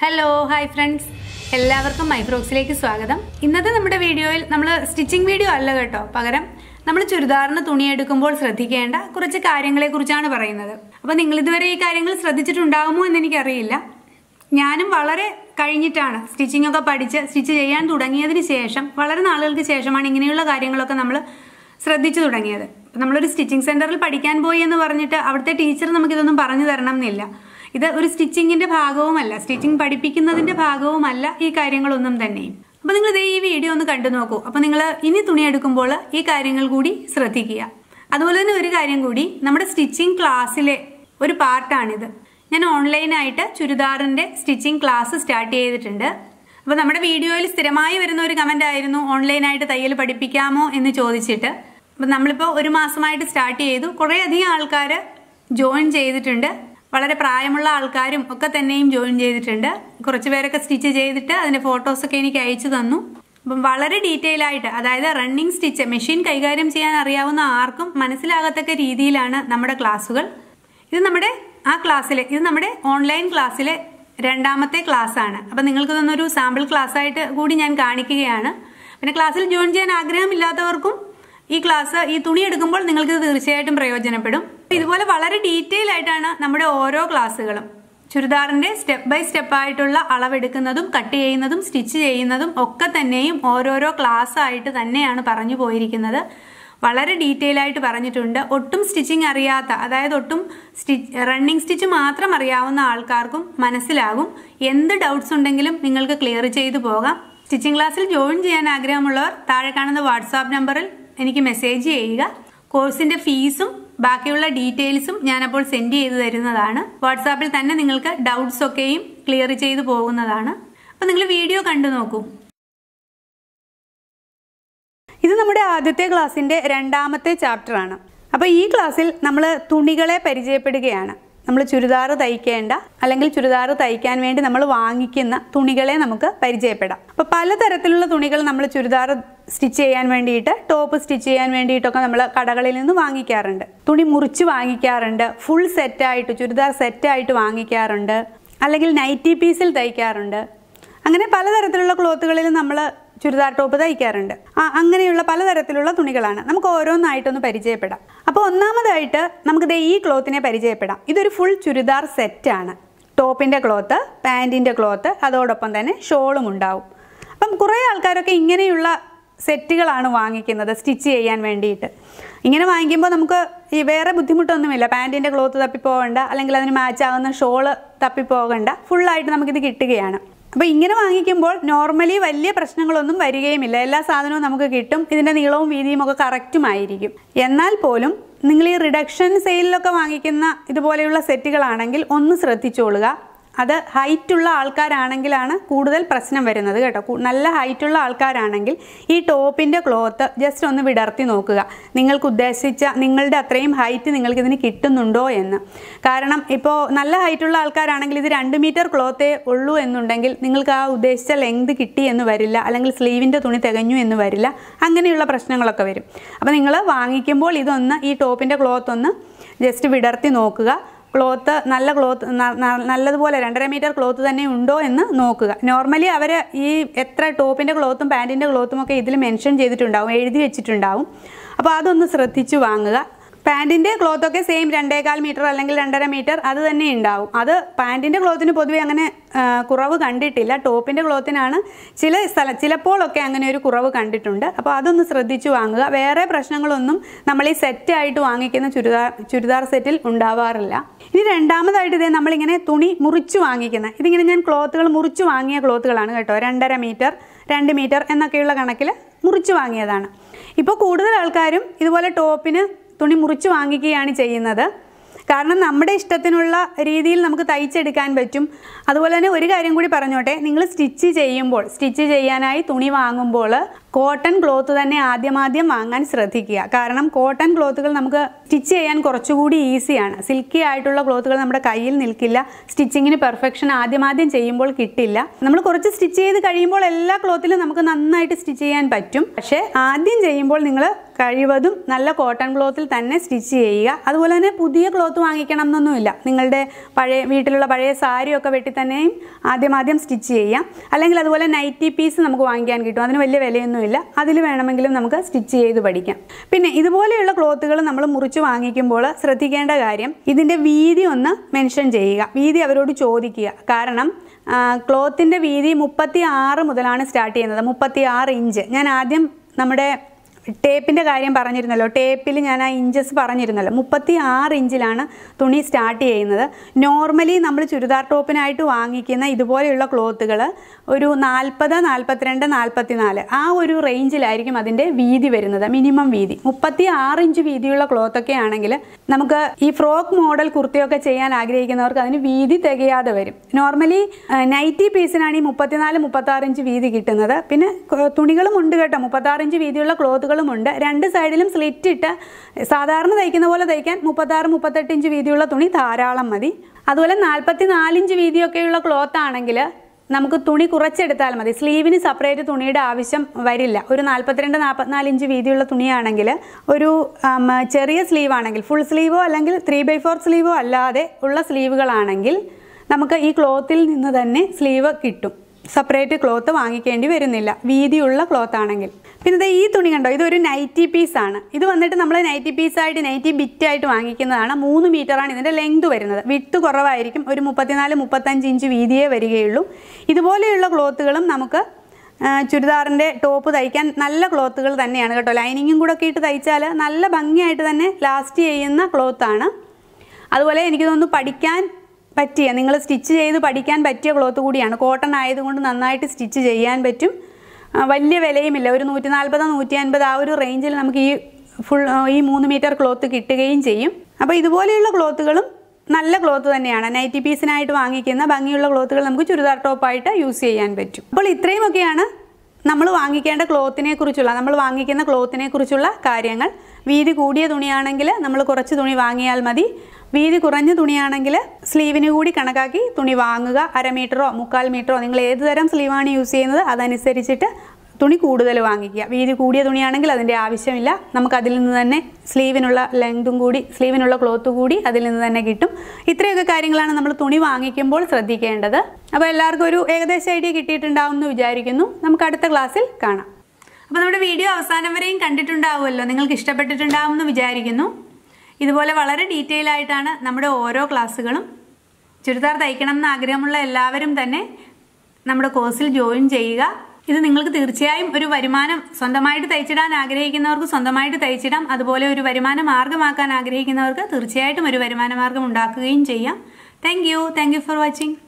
hello hi friends എല്ലാവർക്കും മൈക്രോക്സിലേക്ക് സ്വാഗതം ഇന്നത്തെ നമ്മുടെ വീഡിയോയിൽ നമ്മൾ സ്റ്റിച്ചിങ് വീഡിയോ അല്ല കേട്ടോ പകരം നമ്മൾ ചുരിദാറിന് തുണിയെടുക്കുമ്പോൾ ശ്രദ്ധിക്കേണ്ട കുറച്ച് കാര്യങ്ങളെ കുറിച്ചാണ് പറയുന്നത് അപ്പോൾ നിങ്ങൾ ഇതുവരെ ഈ കാര്യങ്ങൾ ശ്രദ്ധിച്ചിട്ടുണ്ടാകുമോ എന്ന് എനിക്കറിയില്ല ഞാനും വളരെ കഴിഞ്ഞിട്ടാണ് സ്റ്റിച്ചിങ് ഒക്കെ പഠിച്ച് സ്റ്റിച്ച് ചെയ്യാൻ തുടങ്ങിയതിന് ശേഷം വളരെ നാളുകൾക്ക് ശേഷമാണ് ഇങ്ങനെയുള്ള കാര്യങ്ങളൊക്കെ നമ്മൾ ശ്രദ്ധിച്ചു തുടങ്ങിയത് ഇപ്പം നമ്മളൊരു സ്റ്റിച്ചിങ് സെന്ററിൽ പഠിക്കാൻ പോയി എന്ന് പറഞ്ഞിട്ട് അവിടുത്തെ ടീച്ചർ നമുക്കിതൊന്നും പറഞ്ഞു തരണം എന്നില്ല ഇത് ഒരു സ്റ്റിച്ചിങ്ങിന്റെ ഭാഗവുമല്ല സ്റ്റിച്ചിങ് പഠിപ്പിക്കുന്നതിന്റെ ഭാഗവുമല്ല ഈ കാര്യങ്ങളൊന്നും തന്നെയും അപ്പൊ നിങ്ങൾ ഇതേ ഈ വീഡിയോ ഒന്ന് കണ്ടു നോക്കൂ അപ്പൊ നിങ്ങൾ ഇനി തുണി എടുക്കുമ്പോൾ ഈ കാര്യങ്ങൾ കൂടി ശ്രദ്ധിക്കുക അതുപോലെ തന്നെ ഒരു കാര്യം കൂടി നമ്മുടെ സ്റ്റിച്ചിങ് ക്ലാസ്സിലെ ഒരു പാർട്ടാണിത് ഞാൻ ഓൺലൈനായിട്ട് ചുരിദാറിന്റെ സ്റ്റിച്ചിങ് ക്ലാസ് സ്റ്റാർട്ട് ചെയ്തിട്ടുണ്ട് അപ്പോൾ നമ്മുടെ വീഡിയോയിൽ സ്ഥിരമായി വരുന്ന ഒരു കമന്റ് ആയിരുന്നു ഓൺലൈനായിട്ട് തയ്യൽ പഠിപ്പിക്കാമോ എന്ന് ചോദിച്ചിട്ട് അപ്പം നമ്മളിപ്പോൾ ഒരു മാസമായിട്ട് സ്റ്റാർട്ട് ചെയ്തു കുറേ അധികം ആൾക്കാർ ജോയിൻ ചെയ്തിട്ടുണ്ട് വളരെ പ്രായമുള്ള ആൾക്കാരും ഒക്കെ തന്നെയും ജോയിൻ ചെയ്തിട്ടുണ്ട് കുറച്ച് പേരൊക്കെ സ്റ്റിച്ച് ചെയ്തിട്ട് അതിന്റെ ഫോട്ടോസൊക്കെ എനിക്ക് അയച്ചു തന്നു അപ്പം വളരെ ഡീറ്റെയിൽ ആയിട്ട് അതായത് റണ്ണിങ് സ്റ്റിച്ച് മെഷീൻ കൈകാര്യം ചെയ്യാൻ അറിയാവുന്ന ആർക്കും മനസ്സിലാകത്തക്ക രീതിയിലാണ് നമ്മുടെ ക്ലാസ്സുകൾ ഇത് നമ്മുടെ ആ ക്ലാസ്സിലെ ഇത് നമ്മുടെ ഓൺലൈൻ ക്ലാസ്സിലെ രണ്ടാമത്തെ ക്ലാസ് ആണ് അപ്പം നിങ്ങൾക്ക് തന്നൊരു സാമ്പിൾ ക്ലാസ് ആയിട്ട് കൂടി ഞാൻ കാണിക്കുകയാണ് പിന്നെ ക്ലാസ്സിൽ ജോയിൻ ചെയ്യാൻ ആഗ്രഹമില്ലാത്തവർക്കും ഈ ക്ലാസ് ഈ തുണി എടുക്കുമ്പോൾ നിങ്ങൾക്ക് ഇത് തീർച്ചയായിട്ടും പ്രയോജനപ്പെടും ഇതുപോലെ വളരെ ഡീറ്റെയിൽ ആയിട്ടാണ് നമ്മുടെ ഓരോ ക്ലാസ്സുകളും ചുരിദാറിന്റെ സ്റ്റെപ്പ് ബൈ സ്റ്റെപ്പ് ആയിട്ടുള്ള അളവെടുക്കുന്നതും കട്ട് ചെയ്യുന്നതും സ്റ്റിച്ച് ചെയ്യുന്നതും ഒക്കെ തന്നെയും ഓരോരോ ക്ലാസ് ആയിട്ട് തന്നെയാണ് പറഞ്ഞു പോയിരിക്കുന്നത് വളരെ ഡീറ്റെയിൽ ആയിട്ട് പറഞ്ഞിട്ടുണ്ട് ഒട്ടും സ്റ്റിച്ചിങ് അറിയാത്ത അതായത് ഒട്ടും സ്റ്റിച്ച് റണ്ണിങ് സ്റ്റിച്ച് മാത്രം അറിയാവുന്ന ആൾക്കാർക്കും മനസ്സിലാകും എന്ത് ഡൗട്ട്സ് ഉണ്ടെങ്കിലും നിങ്ങൾക്ക് ക്ലിയർ ചെയ്തു പോകാം സ്റ്റിച്ചിങ് ക്ലാസ്സിൽ ജോയിൻ ചെയ്യാൻ ആഗ്രഹമുള്ളവർ താഴെ കാണുന്ന വാട്സാപ്പ് നമ്പറിൽ എനിക്ക് മെസ്സേജ് ചെയ്യുക കോഴ്സിന്റെ ഫീസും ബാക്കിയുള്ള ഡീറ്റെയിൽസും ഞാനപ്പോൾ സെൻഡ് ചെയ്തു തരുന്നതാണ് വാട്സാപ്പിൽ തന്നെ നിങ്ങൾക്ക് ഡൗട്ട്സ് ഒക്കെയും ക്ലിയർ ചെയ്തു പോകുന്നതാണ് അപ്പം നിങ്ങൾ വീഡിയോ കണ്ടു നോക്കൂ ഇത് നമ്മുടെ ആദ്യത്തെ ക്ലാസ്സിന്റെ രണ്ടാമത്തെ ചാപ്റ്റർ ആണ് അപ്പോൾ ഈ ക്ലാസ്സിൽ നമ്മൾ തുണികളെ പരിചയപ്പെടുകയാണ് നമ്മൾ ചുരിദാർ തയ്ക്കേണ്ട അല്ലെങ്കിൽ ചുരിദാർ തയ്ക്കാൻ വേണ്ടി നമ്മൾ വാങ്ങിക്കുന്ന തുണികളെ നമുക്ക് പരിചയപ്പെടാം അപ്പോൾ പലതരത്തിലുള്ള തുണികൾ നമ്മൾ ചുരിദാർ സ്റ്റിച്ച് ചെയ്യാൻ വേണ്ടിയിട്ട് ടോപ്പ് സ്റ്റിച്ച് ചെയ്യാൻ വേണ്ടിയിട്ടൊക്കെ നമ്മൾ കടകളിൽ നിന്ന് വാങ്ങിക്കാറുണ്ട് തുണി മുറിച്ച് വാങ്ങിക്കാറുണ്ട് ഫുൾ സെറ്റായിട്ട് ചുരിദാർ സെറ്റായിട്ട് വാങ്ങിക്കാറുണ്ട് അല്ലെങ്കിൽ നൈറ്റി പീസിൽ തയ്ക്കാറുണ്ട് അങ്ങനെ പലതരത്തിലുള്ള ക്ലോത്തുകളിൽ നമ്മൾ ചുരിദാർ ടോപ്പ് തയ്ക്കാറുണ്ട് ആ അങ്ങനെയുള്ള പലതരത്തിലുള്ള തുണികളാണ് നമുക്ക് ഓരോന്നായിട്ടൊന്ന് പരിചയപ്പെടാം അപ്പോൾ ഒന്നാമതായിട്ട് നമുക്ക് ദേ ഈ ക്ലോത്തിനെ പരിചയപ്പെടാം ഇതൊരു ഫുൾ ചുരിദാർ സെറ്റാണ് ടോപ്പിൻ്റെ ക്ലോത്ത് പാൻറ്റിൻ്റെ ക്ലോത്ത് അതോടൊപ്പം തന്നെ ഷോളും ഉണ്ടാവും അപ്പം കുറേ ആൾക്കാരൊക്കെ ഇങ്ങനെയുള്ള സെറ്റുകളാണ് വാങ്ങിക്കുന്നത് സ്റ്റിച്ച് ചെയ്യാൻ വേണ്ടിയിട്ട് ഇങ്ങനെ വാങ്ങിക്കുമ്പോൾ നമുക്ക് ഈ വേറെ ബുദ്ധിമുട്ടൊന്നുമില്ല പാൻറ്റിൻ്റെ ക്ലോത്ത് തപ്പിപ്പോകണ്ട അല്ലെങ്കിൽ അതിന് മാച്ച് ആകുന്ന ഷോള് തപ്പിപ്പോകണ്ട ഫുള്ളായിട്ട് നമുക്കിത് കിട്ടുകയാണ് അപ്പോൾ ഇങ്ങനെ വാങ്ങിക്കുമ്പോൾ നോർമലി വലിയ പ്രശ്നങ്ങളൊന്നും വരികയുമില്ല എല്ലാ സാധനവും നമുക്ക് കിട്ടും ഇതിൻ്റെ നീളവും വീതിയും ഒക്കെ കറക്റ്റുമായിരിക്കും എന്നാൽ പോലും നിങ്ങൾ ഈ റിഡക്ഷൻ സെയിലിലൊക്കെ വാങ്ങിക്കുന്ന ഇതുപോലെയുള്ള സെറ്റുകളാണെങ്കിൽ ഒന്ന് ശ്രദ്ധിച്ചോളുക അത് ഹൈറ്റുള്ള ആൾക്കാരാണെങ്കിലാണ് കൂടുതൽ പ്രശ്നം വരുന്നത് കേട്ടോ കു- നല്ല ഹൈറ്റുള്ള ആൾക്കാരാണെങ്കിൽ ഈ ടോപ്പിൻ്റെ ക്ലോത്ത് ജസ്റ്റ് ഒന്ന് വിടർത്തി നോക്കുക നിങ്ങൾക്ക് ഉദ്ദേശിച്ച നിങ്ങളുടെ അത്രയും ഹൈറ്റ് നിങ്ങൾക്ക് ഇതിന് കിട്ടുന്നുണ്ടോ എന്ന് കാരണം ഇപ്പോൾ നല്ല ഹൈറ്റുള്ള ആൾക്കാരാണെങ്കിൽ ഇത് രണ്ട് മീറ്റർ ക്ലോത്തേ ഉള്ളൂ എന്നുണ്ടെങ്കിൽ നിങ്ങൾക്ക് ആ ഉദ്ദേശിച്ച ലെങ്ത് കിട്ടി എന്ന് വരില്ല അല്ലെങ്കിൽ സ്ലീവിൻ്റെ തുണി തികഞ്ഞു എന്ന് വരില്ല അങ്ങനെയുള്ള പ്രശ്നങ്ങളൊക്കെ വരും അപ്പോൾ നിങ്ങൾ വാങ്ങിക്കുമ്പോൾ ഇതൊന്ന് ഈ ടോപ്പിൻ്റെ ക്ലോത്ത് ഒന്ന് ജസ്റ്റ് വിടർത്തി നോക്കുക ക്ലോത്ത് നല്ല ക്ലോത്ത് ന- ന- നല്ലതുപോലെ രണ്ടര മീറ്റർ ക്ലോത്ത് തന്നെ ഉണ്ടോ എന്ന് നോക്കുക നോർമലി അവർ ഈ എത്ര ടോപ്പിൻ്റെ ക്ലോത്തും പാൻറ്റിൻ്റെ ക്ലോത്തും ഒക്കെ ഇതിൽ മെൻഷൻ ചെയ്തിട്ടുണ്ടാവും എഴുതി വെച്ചിട്ടുണ്ടാവും അപ്പോൾ അതൊന്ന് ശ്രദ്ധിച്ചു വാങ്ങുക പാൻറ്റിൻ്റെ ക്ലോത്തൊക്കെ സെയിം രണ്ടേകാൽ മീറ്റർ അല്ലെങ്കിൽ രണ്ടര മീറ്റർ അത് തന്നെ ഉണ്ടാവും അത് പാൻറ്റിൻ്റെ ക്ലോത്തിന് പൊതുവേ അങ്ങനെ ആ, കുറവ് കണ്ടിട്ടില്ല ടോപ്പിൻ്റെ ക്ലോത്തിനാണ് ചില സ്ഥല ചിലപ്പോഴൊക്കെ അങ്ങനെ ഒരു കുറവ് കണ്ടിട്ടുണ്ട് അപ്പോൾ അതൊന്ന് ശ്രദ്ധിച്ചു വാങ്ങുക വേറെ പ്രശ്നങ്ങളൊന്നും നമ്മൾ ഈ സെറ്റായിട്ട് വാങ്ങിക്കുന്ന ചുരിദാർ ചുരിദാർ സെറ്റിൽ ഉണ്ടാവാറില്ല ഇനി രണ്ടാമതായിട്ട് ഇതേ നമ്മളിങ്ങനെ തുണി മുറിച്ച് വാങ്ങിക്കുന്ന ഇതിങ്ങനെ ഞാൻ ക്ലോത്തുകൾ മുറിച്ച് വാങ്ങിയ ക്ലോത്തുകളാണ് കേട്ടോ രണ്ടര മീറ്റർ രണ്ട് മീറ്റർ എന്നൊക്കെയുള്ള കണക്കിൽ മുറിച്ച് വാങ്ങിയതാണ് ഇപ്പോൾ കൂടുതൽ ആൾക്കാരും ഇതുപോലെ ടോപ്പിന് തുണി മുറിച്ച് വാങ്ങിക്കുകയാണ് ചെയ്യുന്നത് കാരണം നമ്മുടെ ഇഷ്ടത്തിനുള്ള രീതിയിൽ നമുക്ക് തയ്ച്ചെടുക്കാൻ പറ്റും അതുപോലെ തന്നെ ഒരു കാര്യം കൂടി പറഞ്ഞോട്ടെ നിങ്ങൾ സ്റ്റിച്ച് ചെയ്യുമ്പോൾ സ്റ്റിച്ച് ചെയ്യാനായി തുണി വാങ്ങുമ്പോൾ കോട്ടൺ ക്ലോത്ത് തന്നെ ആദ്യമാദ്യം വാങ്ങാൻ ശ്രദ്ധിക്കുക കാരണം കോട്ടൺ ക്ലോത്തുകൾ നമുക്ക് സ്റ്റിച്ച് ചെയ്യാൻ കുറച്ചുകൂടി ഈസിയാണ് സിൽക്കി ആയിട്ടുള്ള ക്ലോത്തുകൾ നമ്മുടെ കയ്യിൽ നിൽക്കില്ല സ്റ്റിച്ചിങ്ങിന് പെർഫെക്ഷൻ ആദ്യമാദ്യം ചെയ്യുമ്പോൾ കിട്ടില്ല നമ്മൾ കുറച്ച് സ്റ്റിച്ച് ചെയ്ത് കഴിയുമ്പോൾ എല്ലാ ക്ലോത്തിലും നമുക്ക് നന്നായിട്ട് സ്റ്റിച്ച് ചെയ്യാൻ പറ്റും പക്ഷേ ആദ്യം ചെയ്യുമ്പോൾ നിങ്ങൾ കഴിവതും നല്ല കോട്ടൺ ക്ലോത്തിൽ തന്നെ സ്റ്റിച്ച് ചെയ്യുക അതുപോലെ തന്നെ പുതിയ ക്ലോത്ത് വാങ്ങിക്കണം എന്നൊന്നുമില്ല നിങ്ങളുടെ പഴയ വീട്ടിലുള്ള പഴയ സാരിയൊക്കെ വെട്ടി തന്നെയും ആദ്യം ആദ്യം സ്റ്റിച്ച് ചെയ്യാം അല്ലെങ്കിൽ അതുപോലെ നൈറ്റി പീസ് നമുക്ക് വാങ്ങിക്കാൻ കിട്ടും അതിന് വലിയ വിലയൊന്നുമില്ല അതിൽ വേണമെങ്കിലും നമുക്ക് സ്റ്റിച്ച് ചെയ്ത് പഠിക്കാം പിന്നെ ഇതുപോലെയുള്ള ക്ലോത്തുകൾ നമ്മൾ മുറിച്ച് വാങ്ങിക്കുമ്പോൾ ശ്രദ്ധിക്കേണ്ട കാര്യം ഇതിൻ്റെ വീതി ഒന്ന് മെൻഷൻ ചെയ്യുക വീതി അവരോട് ചോദിക്കുക കാരണം ക്ലോത്തിൻ്റെ വീതി മുപ്പത്തി ആറ് മുതലാണ് സ്റ്റാർട്ട് ചെയ്യുന്നത് മുപ്പത്തി ആറ് ഇഞ്ച് ഞാൻ ആദ്യം നമ്മുടെ ടേപ്പിൻ്റെ കാര്യം പറഞ്ഞിരുന്നല്ലോ ടേപ്പിൽ ഞാൻ ആ ഇഞ്ചസ് പറഞ്ഞിരുന്നല്ലോ മുപ്പത്തി ആറ് ഇഞ്ചിലാണ് തുണി സ്റ്റാർട്ട് ചെയ്യുന്നത് നോർമലി നമ്മൾ ചുരിദാർ ടോപ്പിനായിട്ട് വാങ്ങിക്കുന്ന ഇതുപോലെയുള്ള ക്ലോത്തുകൾ ഒരു നാൽപ്പത് നാൽപ്പത്തിരണ്ട് നാൽപ്പത്തി നാല് ആ ഒരു റേഞ്ചിലായിരിക്കും അതിൻ്റെ വീതി വരുന്നത് മിനിമം വീതി മുപ്പത്തി ആറ് ഇഞ്ച് വീതിയുള്ള ക്ലോത്തൊക്കെ ആണെങ്കിൽ നമുക്ക് ഈ ഫ്രോക്ക് മോഡൽ കുർത്തിയൊക്കെ ചെയ്യാൻ ആഗ്രഹിക്കുന്നവർക്ക് അതിന് വീതി തികയാതെ വരും നോർമലി നൈറ്റി പീസിനാണ് ഈ മുപ്പത്തിനാല് മുപ്പത്തി ആറ് ഇഞ്ച് വീതി കിട്ടുന്നത് പിന്നെ ക- തുണികളും ഉണ്ട് കേട്ടോ മുപ്പത്താറ് ഇഞ്ച് വീതിയുള്ള ക്ലോത്തുകളും ഉണ്ട് രണ്ട് സൈഡിലും സ്ലിറ്റ് ഇട്ട് സാധാരണ തയ്ക്കുന്ന പോലെ തയ്ക്കാൻ മുപ്പത്താറ് മുപ്പത്തെട്ട് ഇഞ്ച് വീതിയുള്ള തുണി ധാരാളം മതി അതുപോലെ നാൽപ്പത്തി നാലിഞ്ച് വീതിയൊക്കെയുള്ള ക്ലോത്ത് ആണെങ്കിൽ നമുക്ക് തുണി കുറച്ചെടുത്താൽ മതി സ്ലീവിന് സെപ്പറേറ്റ് തുണിയുടെ ആവശ്യം വരില്ല ഒരു നാൽപ്പത്തിരണ്ട് നാൽപ്പത്തിനാല് ഇഞ്ച് വീതിയുള്ള തുണിയാണെങ്കിൽ ഒരു ആം, ചെറിയ സ്ലീവ് ആണെങ്കിൽ ഫുൾ സ്ലീവോ അല്ലെങ്കിൽ ത്രീ ബൈ ഫോർ സ്ലീവോ അല്ലാതെ ഉള്ള സ്ലീവുകളാണെങ്കിൽ നമുക്ക് ഈ ക്ലോത്തിൽ നിന്ന് തന്നെ സ്ലീവ് കിട്ടും സെപ്പറേറ്റ് ക്ലോത്ത് വാങ്ങിക്കേണ്ടി വരുന്നില്ല വീതിയുള്ള ക്ലോത്ത് ആണെങ്കിൽ പിന്നെ ദേ ഈ തുണി കണ്ടോ ഇതൊരു നൈറ്റി പീസാണ് ഇത് വന്നിട്ട് നമ്മൾ നൈറ്റി പീസായിട്ട് നൈറ്റി ബിറ്റായിട്ട് വാങ്ങിക്കുന്നതാണ് മൂന്ന് മീറ്ററാണ് ഇതിൻ്റെ ലെങ്ത് വരുന്നത് വിട്ട് കുറവായിരിക്കും ഒരു മുപ്പത്തിനാല് മുപ്പത്തഞ്ച് ഇഞ്ച് വീതിയേ വരികയുള്ളൂ ഇതുപോലെയുള്ള ക്ലോത്തുകളും നമുക്ക് ആ, ചുരിദാറിൻ്റെ ടോപ്പ് തയ്ക്കാൻ നല്ല ക്ലോത്തുകൾ തന്നെയാണ് കേട്ടോ ലൈനിങ്ങും കൂടെ ഒക്കെ ഇട്ട് തയ്ച്ചാൽ നല്ല ഭംഗിയായിട്ട് തന്നെ ലാസ്റ്റ് ചെയ്യുന്ന ക്ലോത്താണ് അതുപോലെ എനിക്ക് തോന്നുന്നു പഠിക്കാൻ പറ്റിയ നിങ്ങൾ സ്റ്റിച്ച് ചെയ്ത് പഠിക്കാൻ പറ്റിയ ക്ലോത്ത് കൂടിയാണ് കോട്ടൺ ആയതുകൊണ്ട് നന്നായിട്ട് സ്റ്റിച്ച് ചെയ്യാൻ പറ്റും ആ, വലിയ വിലയുമില്ല ഒരു നൂറ്റി നാൽപ്പത് നൂറ്റി അൻപത് ആ ഒരു റേഞ്ചിൽ നമുക്ക് ഈ ഫുൾ ഈ മൂന്ന് മീറ്റർ ക്ലോത്ത് കിട്ടുകയും ചെയ്യും അപ്പോൾ ഇതുപോലെയുള്ള ക്ലോത്തുകളും നല്ല ക്ലോത്ത് തന്നെയാണ് നൈറ്റി പീസിനായിട്ട് വാങ്ങിക്കുന്ന ഭംഗിയുള്ള ക്ലോത്തുകൾ നമുക്ക് ചുരിദാർ ടോപ്പായിട്ട് യൂസ് ചെയ്യാൻ പറ്റും അപ്പോൾ ഇത്രയുമൊക്കെയാണ് നമ്മൾ വാങ്ങിക്കേണ്ട ക്ലോത്തിനെ കുറിച്ചുള്ള നമ്മൾ വാങ്ങിക്കുന്ന ക്ലോത്തിനെ കുറിച്ചുള്ള കാര്യങ്ങൾ വീതി കൂടിയ തുണിയാണെങ്കിൽ നമ്മൾ കുറച്ച് തുണി വാങ്ങിയാൽ മതി വീതി കുറഞ്ഞ തുണിയാണെങ്കിൽ സ്ലീവിന് കൂടി കണക്കാക്കി തുണി വാങ്ങുക അര മീറ്ററോ മുക്കാൽ മീറ്ററോ നിങ്ങൾ ഏത് തരം സ്ലീവാണ് യൂസ് ചെയ്യുന്നത് അതനുസരിച്ചിട്ട് തുണി കൂടുതൽ വാങ്ങിക്കുക വീതി കൂടിയ തുണിയാണെങ്കിൽ അതിൻ്റെ ആവശ്യമില്ല നമുക്ക് അതിൽ നിന്ന് തന്നെ സ്ലീവിനുള്ള ലെങ്തും കൂടി സ്ലീവിനുള്ള ക്ലോത്ത് കൂടി അതിൽ നിന്ന് തന്നെ കിട്ടും ഇത്രയൊക്കെ കാര്യങ്ങളാണ് നമ്മൾ തുണി വാങ്ങിക്കുമ്പോൾ ശ്രദ്ധിക്കേണ്ടത് അപ്പോൾ എല്ലാവർക്കും ഒരു ഏകദേശം ഐഡിയ കിട്ടിയിട്ടുണ്ടാവും എന്ന് വിചാരിക്കുന്നു നമുക്ക് അടുത്ത ക്ലാസ്സിൽ കാണാം അപ്പോൾ നമ്മുടെ വീഡിയോ അവസാനം വരെയും കണ്ടിട്ടുണ്ടാവുമല്ലോ നിങ്ങൾക്ക് ഇഷ്ടപ്പെട്ടിട്ടുണ്ടാവും എന്ന് വിചാരിക്കുന്നു ഇതുപോലെ വളരെ ഡീറ്റെയിൽ ആയിട്ടാണ് നമ്മുടെ ഓരോ ക്ലാസ്സുകളും ചുരിദാർ തയ്ക്കണം എന്ന് ആഗ്രഹമുള്ള എല്ലാവരും തന്നെ നമ്മുടെ കോഴ്സിൽ ജോയിൻ ചെയ്യുക ഇത് നിങ്ങൾക്ക് തീർച്ചയായും ഒരു വരുമാനം സ്വന്തമായിട്ട് തയ്ച്ചിടാൻ ആഗ്രഹിക്കുന്നവർക്ക് സ്വന്തമായിട്ട് തയ്ച്ചിടാം അതുപോലെ ഒരു വരുമാന മാർഗമാക്കാൻ ആഗ്രഹിക്കുന്നവർക്ക് തീർച്ചയായിട്ടും ഒരു വരുമാന മാർഗം ഉണ്ടാക്കുകയും ചെയ്യാം thank you thank you for watching